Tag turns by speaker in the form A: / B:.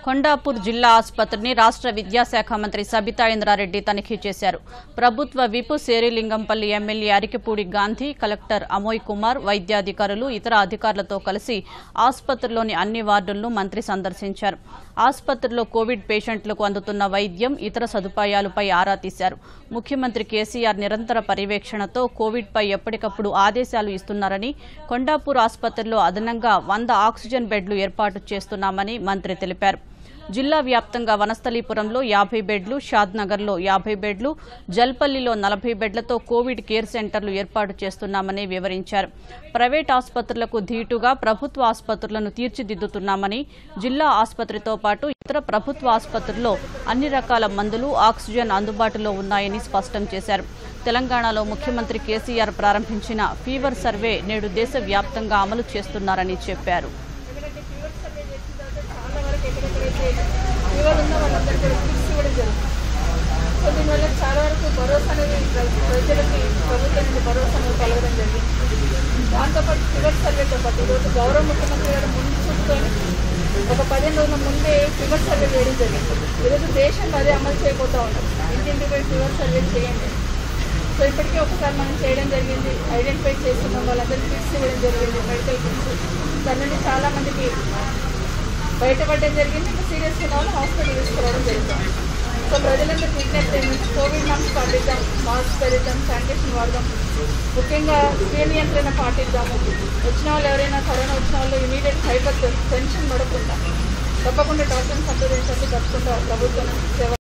A: కొండాపూర్ జిల్లా ఆసుపత్రిని రాష్ట్ర విద్యాశాఖ మంత్రి సబితా ఇంద్రారెడ్డి తనిఖీ చేశారు ప్రభుత్వ విపు శేరిలింగంపల్లి ఎమ్మెల్యే అరికిపూడి గాంధీ కలెక్టర్ అమోయ్ కుమార్ వైద్యాధికారులు ఇతర అధికారులతో కలిసి ఆసుపత్రిలోని అన్ని వార్డులను మంత్రి సందర్శించారు ఆసుపత్రిలో కోవిడ్ పేషెంట్లకు అందుతున్న వైద్యం ఇతర సదుపాయాలపై ఆరా తీశారు ముఖ్యమంత్రి కేసీఆర్ నిరంతర పర్యవేక్షణతో కోవిడ్పై ఎప్పటికప్పుడు ఆదేశాలు ఇస్తున్నారని కొండాపూర్ ఆసుపత్రిలో అదనంగా వంద ఆక్సిజన్ బెడ్లు ఏర్పాటు చేస్తున్నామని మంత్రి తెలిపారు జిల్లా వ్యాప్తంగా వనస్థలీపురంలో యాభై బెడ్లు షాద్నగర్లో యాభై బెడ్లు జల్పల్లిలో నలభై బెడ్లతో కోవిడ్ కేర్ సెంటర్లు ఏర్పాటు చేస్తున్నామని వివరించారు ప్రైవేట్ ఆసుపత్రులకు ధీటుగా ప్రభుత్వ ఆసుపత్రులను తీర్చిదిద్దుతున్నామని జిల్లా ఆసుపత్రితో పాటు ఇతర ప్రభుత్వ ఆసుపత్రుల్లో అన్ని రకాల మందులు ఆక్సిజన్ అందుబాటులో ఉన్నాయని స్పష్టం చేశారు తెలంగాణలో ముఖ్యమంత్రి కేసీఆర్ ప్రారంభించిన ఫీవర్ సర్వే నేడు దేశవ్యాప్తంగా అమలు చేస్తున్నారని చెప్పారు
B: ఫీవర్ ఉన్న వాళ్ళందరికీ కూడా కిట్స్ ఇవ్వడం జరుగుతుంది సో దీనివల్ల చాలా వరకు భరోసా అనేది ప్ర- ప్రజలకి ప్రభుత్వం నుండి భరోసా అనేది కలగడం జరిగింది దాంతోపాటు ఫీవర్ సర్వేతో పాటు ఈరోజు గౌరవ ముఖ్యమంత్రి గారు ముందు చూసుకొని ఒక పదిహేను రోజుల ముందే ఫీవర్ సర్వే చేయడం జరిగింది ఈరోజు దేశంలో అదే అమలు చేయబోతా ఉన్నాం ఇంటింటి పోయి ఫీవర్ సర్వే చేయండి సో ఇప్పటికే ఒకసారి మనం చేయడం జరిగింది ఐడెంటిఫై చేస్తున్నాం వాళ్ళందరికీ కిట్స్ ఇవ్వడం జరిగింది మెడికల్ కిట్స్ దాని నుండి చాలా మందికి బయటపడడం జరిగింది ఇంకా సీరియస్ ఉన్న వాళ్ళు హాస్పిటల్ తీసుకురావడం జరుగుతుంది సో ప్రజలందరూ విజ్ఞప్తి ఏంటంటే కోవిడ్ నామ్స్ పాటిద్దాం మాస్క్ ధరిద్దాం శానిటేషన్ వాడదాం ముఖ్యంగా స్వీయ నియంత్రణ పాటిద్దాము వచ్చిన వాళ్ళు ఎవరైనా కరోనా వచ్చిన వాళ్ళు ఇమీడియట్ హైపర్ టెన్షన్ పడకుండా తప్పకుండా డాక్టర్ని సంప్రదించండి తప్పకుండా ప్రభుత్వం సేవ